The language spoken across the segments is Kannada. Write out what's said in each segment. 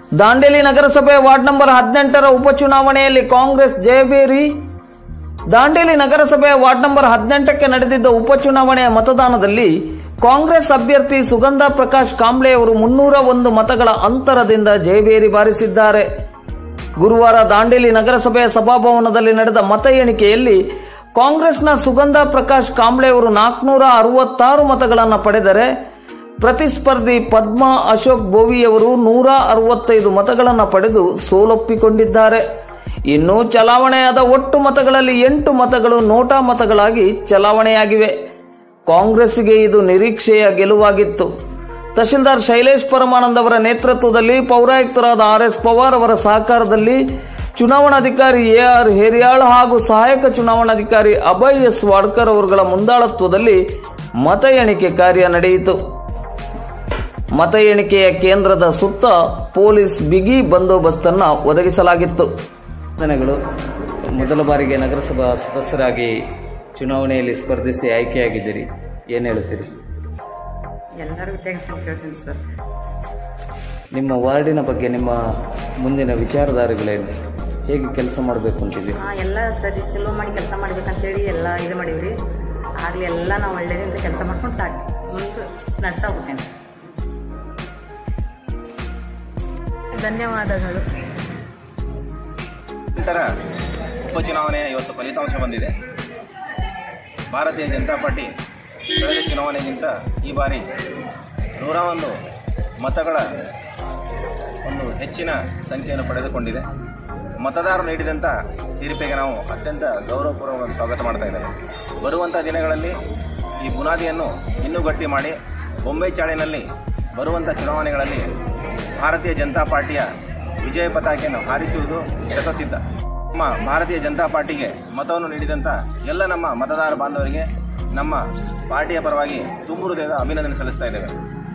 ದಾಂಡೇಲಿ ನಗರಸಭೆ ವಾರ್ಡ್ ನಂಬರ್ ಹದಿನೆಂಟರ ಉಪಚುನಾವಣೆಯಲ್ಲಿ ಕಾಂಗ್ರೆಸ್ ಜಯಬೇರಿ ದಾಂಡೇಲಿ ನಗರಸಭೆ ವಾರ್ಡ್ ನಂಬರ್ ಹದಿನೆಂಟಕ್ಕೆ ನಡೆದಿದ್ದ ಉಪಚುನಾವಣೆಯ ಮತದಾನದಲ್ಲಿ ಕಾಂಗ್ರೆಸ್ ಅಭ್ಯರ್ಥಿ ಸುಗಂಧ ಪ್ರಕಾಶ್ ಕಾಂಬ್ಳೆ ಅವರು ಮುನ್ನೂರ ಒಂದು ಮತಗಳ ಅಂತರದಿಂದ ಜಯಬೇರಿ ಬಾರಿಸಿದ್ದಾರೆ ಗುರುವಾರ ದಾಂಡೇಲಿ ನಗರಸಭೆಯ ಸಭಾಭವನದಲ್ಲಿ ನಡೆದ ಮತ ಎಣಿಕೆಯಲ್ಲಿ ಕಾಂಗ್ರೆಸ್ನ ಸುಗಂಧ ಪ್ರಕಾಶ್ ಕಾಂಬ್ಳೆ ಅವರು ನಾಲ್ಕುನೂರ ಅರವತ್ತಾರು ಮತಗಳನ್ನು ಪಡೆದರೆ ಪ್ರತಿಸ್ಪರ್ಧಿ ಪದ್ಮಾ ಅಶೋಕ್ ಬೋವಿಯವರು ನೂರ ಅರವತ್ತೈದು ಮತಗಳನ್ನು ಪಡೆದು ಸೋಲೊಪ್ಪಿಕೊಂಡಿದ್ದಾರೆ ಇನ್ನು ಚಲಾವಣೆಯಾದ ಒಟ್ಟು ಮತಗಳಲ್ಲಿ ಎಂಟು ಮತಗಳು ನೋಟಾ ಮತಗಳಾಗಿ ಚಲಾವಣೆಯಾಗಿವೆ ಕಾಂಗ್ರೆಸ್ಗೆ ಇದು ನಿರೀಕ್ಷೆಯ ಗೆಲುವಾಗಿತ್ತು ತಹಶೀಲ್ದಾರ್ ಶೈಲೇಶ್ ಪರಮಾನಂದ್ ಅವರ ನೇತೃತ್ವದಲ್ಲಿ ಪೌರಾಯುಕ್ತರಾದ ಆರ್ ಎಸ್ ಪವಾರ್ ಅವರ ಸಹಕಾರದಲ್ಲಿ ಚುನಾವಣಾಧಿಕಾರಿ ಎ ಆರ್ ಹೇರಿಯಾಳ್ ಹಾಗೂ ಸಹಾಯಕ ಚುನಾವಣಾಧಿಕಾರಿ ಅಭಯ್ ಎಸ್ ವಾಡ್ಕರ್ ಅವರುಗಳ ಮುಂದಾಳತ್ವದಲ್ಲಿ ಮತ ಎಣಿಕೆ ಕಾರ್ಯ ನಡೆಯಿತು ಮತ ಎಣಿಕೆಯ ಕೇಂದ್ರದ ಸುತ್ತ ಪೊಲೀಸ್ ಬಿಗಿ ಬಂದೋಬಸ್ತನ್ನ ಒದಗಿಸಲಾಗಿತ್ತು ವಂದನೆಗಳು ಮೊದಲ ಬಾರಿಗೆ ನಗರಸಭಾ ಸದಸ್ಯರಾಗಿ ಚುನಾವಣೆಯಲ್ಲಿ ಸ್ಪರ್ಧಿಸಿ ಆಯ್ಕೆಯಾಗಿದ್ದೀರಿ ಏನು ಹೇಳುತ್ತೀರಿ ಎಲ್ಲರಿಗೂ ಥ್ಯಾಂಕ್ಸ್ ಕೇಳ್ತೀನಿ ಸರ್ ನಿಮ್ಮ ವಾರ್ಡಿನ ಬಗ್ಗೆ ನಿಮ್ಮ ಮುಂದಿನ ವಿಚಾರಧಾರೆಗಳೇನು ಹೇಗೆ ಕೆಲಸ ಮಾಡಬೇಕು ಅಂತಿದ್ದೀರಿ ಹಾಂ ಎಲ್ಲ ಸರಿ ಚಲೋ ಮಾಡಿ ಕೆಲಸ ಮಾಡ್ಬೇಕಂತೇಳಿ ಎಲ್ಲ ಇದು ಮಾಡೀವ್ರಿ ಆಗಲಿ ಎಲ್ಲ ನಾವು ಒಳ್ಳೇದಿಂದ ಕೆಲಸ ಮಾಡ್ಕೊಂಡು ತಾಟ್ ಮುಂದೆ ನಡ್ಸಾ ಹೋಗ್ತೇನೆ ಧನ್ಯವಾದಗಳು ನಂತರ ಉಪಚುನಾವಣೆಯ ಇವತ್ತು ಫಲಿತಾಂಶ ಬಂದಿದೆ ಭಾರತೀಯ ಜನತಾ ಪಾರ್ಟಿ ಕಳೆದ ಚುನಾವಣೆಗಿಂತ ಈ ಬಾರಿ ನೂರ ಒಂದು ಮತಗಳ ಒಂದು ಹೆಚ್ಚಿನ ಸಂಖ್ಯೆಯನ್ನು ಪಡೆದುಕೊಂಡಿದೆ ಮತದಾರರು ನೀಡಿದಂಥ ತೀರ್ಪಿಗೆ ನಾವು ಅತ್ಯಂತ ಗೌರವಪೂರ್ವಕವಾಗಿ ಸ್ವಾಗತ ಮಾಡ್ತಾ ಇದ್ದೇವೆ ಬರುವಂಥ ದಿನಗಳಲ್ಲಿ ಈ ಬುನಾದಿಯನ್ನು ಇನ್ನೂ ಗಟ್ಟಿ ಮಾಡಿ ಬೊಂಬೈ ಚಾಳಿನಲ್ಲಿ ಬರುವಂಥ ಚುನಾವಣೆಗಳಲ್ಲಿ ಭಾರತೀಯ ಜನತಾ ಪಾರ್ಟಿಯ ವಿಜಯ ಪತಾಕೆಯನ್ನು ಹಾರಿಸುವುದು ಶತಸಿದ್ಧ ನಮ್ಮ ಭಾರತೀಯ ಜನತಾ ಪಾರ್ಟಿಗೆ ಮತವನ್ನು ನೀಡಿದಂಥ ಎಲ್ಲ ನಮ್ಮ ಮತದಾರ ಬಾಂಧವರಿಗೆ ನಮ್ಮ ಪಾರ್ಟಿಯ ಪರವಾಗಿ ತುಂಬು ಹೃದಯದ ಅಭಿನಂದನೆ ಸಲ್ಲಿಸ್ತಾ ಇದ್ದೇವೆ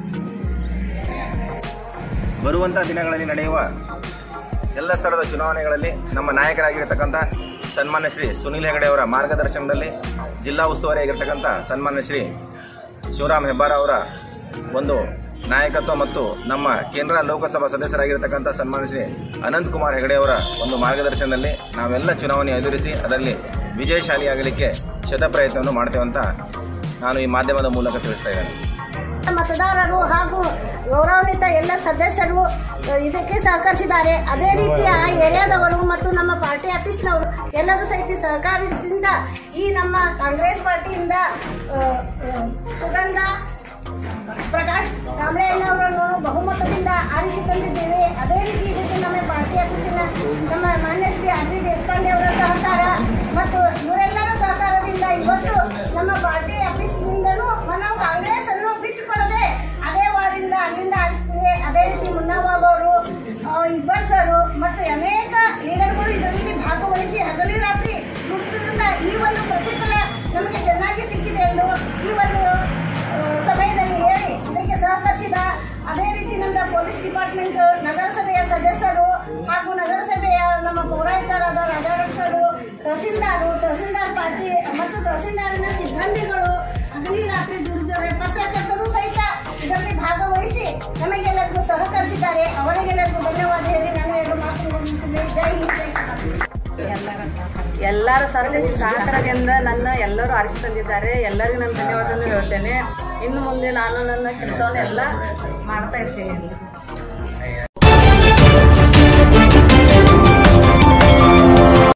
ಬರುವಂಥ ದಿನಗಳಲ್ಲಿ ನಡೆಯುವ ಎಲ್ಲ ಸ್ತರದ ಚುನಾವಣೆಗಳಲ್ಲಿ ನಮ್ಮ ನಾಯಕರಾಗಿರ್ತಕ್ಕಂಥ ಸನ್ಮಾನ್ಯ ಶ್ರೀ ಸುನೀಲ್ ಹೆಗಡೆ ಅವರ ಮಾರ್ಗದರ್ಶನದಲ್ಲಿ ಜಿಲ್ಲಾ ಉಸ್ತುವಾರಿಯಾಗಿರ್ತಕ್ಕಂಥ ಸನ್ಮಾನ್ಯ ಶ್ರೀ ಶಿವರಾಮ್ ಹೆಬ್ಬಾರ ಅವರ ಒಂದು ನಾಯಕತ್ವ ಮತ್ತು ನಮ್ಮ ಕೇಂದ್ರ ಲೋಕಸಭಾ ಸದಸ್ಯರಾಗಿರ್ತಕ್ಕಂಥ ಸನ್ಮಾನ್ಯ ಶ್ರೀ ಅನಂತ್ ಕುಮಾರ್ ಹೆಗಡೆ ಅವರ ಒಂದು ಮಾರ್ಗದರ್ಶನದಲ್ಲಿ ನಾವೆಲ್ಲ ಚುನಾವಣೆ ಎದುರಿಸಿ ಅದರಲ್ಲಿ ವಿಜಯಶಾಲಿಯಾಗಲಿಕ್ಕೆ ಶತ ಪ್ರಯತ್ನವನ್ನು ಮಾಡ್ತೇವೆ ಅಂತ ನಾನು ಈ ಮಾಧ್ಯಮದ ಮೂಲಕ ತಿಳಿಸ್ತಾ ಇದ್ದೇನೆ ಮತದಾರರು ಹಾಗೂ ಗೌರವಾನ್ವಿತ ಎಲ್ಲ ಸದಸ್ಯರು ಅ, ಇದಕ್ಕೆ ಸಹಕರಿಸಿದ್ದಾರೆ ಅದೇ ರೀತಿ ಆ ಏರಿಯಾದವರು ಮತ್ತು ನಮ್ಮ ಪಾರ್ಟಿ ಆಫೀಸ್ನವರು ಎಲ್ಲರೂ ಸಹಿತ ಸಹಕರಿಸಿದ ಈ ನಮ್ಮ ಕಾಂಗ್ರೆಸ್ ಪಾರ್ಟಿಯಿಂದ ಅ, ಅ, ಸುಗಂಧ ಪ್ರಕಾಶ್ ಕಾಂಬ್ಳೆಯನ್ನವರನ್ನು ಬಹುಮತದಿಂದ ಆರಿಸಿ ತಂದಿದ್ದೇವೆ ಅದೇ ರೀತಿ ಇದಕ್ಕೆ ನಮ್ಮ ಪಾರ್ಟಿ ಆಫೀಸಿನ ನಮ್ಮ ಮಾನ್ಯ ಶ್ರೀ ಅರ್ವಿ ದೇಶಪಾಂಡೆ ಅವರ ಸಹಕಾರ ಮತ್ತು ಇವರೆಲ್ಲರ ಸಹಕಾರದಿಂದ ಇವತ್ತು ನಮ್ಮ ಪಾರ್ಟಿ ಆಫೀಸ್ನಿಂದಲೂ ನಾವು ಕಾಂಗ್ರೆಸ್ ಅನ್ನು ಬಿಟ್ಟುಕೊಡದೆ ಅದೇ ವಾರ್ಡಿಂದ ಅಲ್ಲಿಂದ ಆರಿಸ್ತೀವಿ ಅದೇ ರೀತಿ ಮುನ್ನಾಬಾಬ್ ಅವರು ಆ, ಇಕ್ಬಾಲ್ ಸರ್ ಮತ್ತು ಅನೇಕ ಲೀಡರ್ಗಳು ಇದರಲ್ಲಿ ಭಾಗವಹಿಸಿ ಹಗಲಿ ರಾತ್ರಿ ದುಡಿದ್ರಿಂದ ಈ ಒಂದು ಪ್ರತಿಫಲ ನಮಗೆ ಚೆನ್ನಾಗಿ ಸಿಕ್ಕಿದೆ ಎಂದು ಈ ಒಂದು ಆ, ಸಮಯದಲ್ಲಿ ಹೇಳಿ ಇದಕ್ಕೆ ಸಹಕರಿಸಿದ ಅದೇ ರೀತಿ ನಮ್ಮ ಪೊಲೀಸ್ ಡಿಪಾರ್ಟ್ಮೆಂಟ್ ನಗರಸಭೆಯ ಸದಸ್ಯರು ಹಾಗೂ ನಗರಸಭೆಯ ನಮ್ಮ ಪೌರಾಯುಕ್ತರಾದ ರಾಜಾರಕ್ಷರು ತಹಸೀಲ್ದಾರು ತಹಸೀಲ್ದಾರ್ ಪಾರ್ಟಿ ಮತ್ತು ತಹಸೀಲ್ದಾರಿನ ಸಿಬ್ಬಂದಿಗಳು ಹಗಲಿ ರಾತ್ರಿ ದುಡಿದರೆ ಪತ್ರಕರ್ತರು ಸಹಿತ ಇದರಲ್ಲಿ ಭಾಗವಹಿಸಿ ನಮಗೆಲ್ಲರಿಗೂ ಸಹಕರಿಸಿದ್ದಾರೆ ಅವರಿಗೆಲ್ಲರಿಗೂ ಧನ್ಯವಾದ ಹೇಳಿ ನಾನು ಎರಡು ಮಾತು ಮುಗಿಸುತ್ತೇನೆ ಜೈ ಹಿಂದ್ ಜೈ ಕರ್ನಾಟಕ. ಎಲ್ಲರ ಸರ್ಕಾರಿ ಸಹಕಾರದಿಂದ ನನ್ನ ಎಲ್ಲರೂ ಆರಿಸಿ ತಂದಿದ್ದಾರೆ ಎಲ್ಲರಿಗೂ ನಾನು ಧನ್ಯವಾದವನ್ನು ಹೇಳ್ತೇನೆ ಇನ್ನು ಮುಂದೆ ನಾನು ನನ್ನ ಕೆಲಸವನ್ನು ಎಲ್ಲ ಮಾಡ್ತಾ ಇರ್ತೀನಿ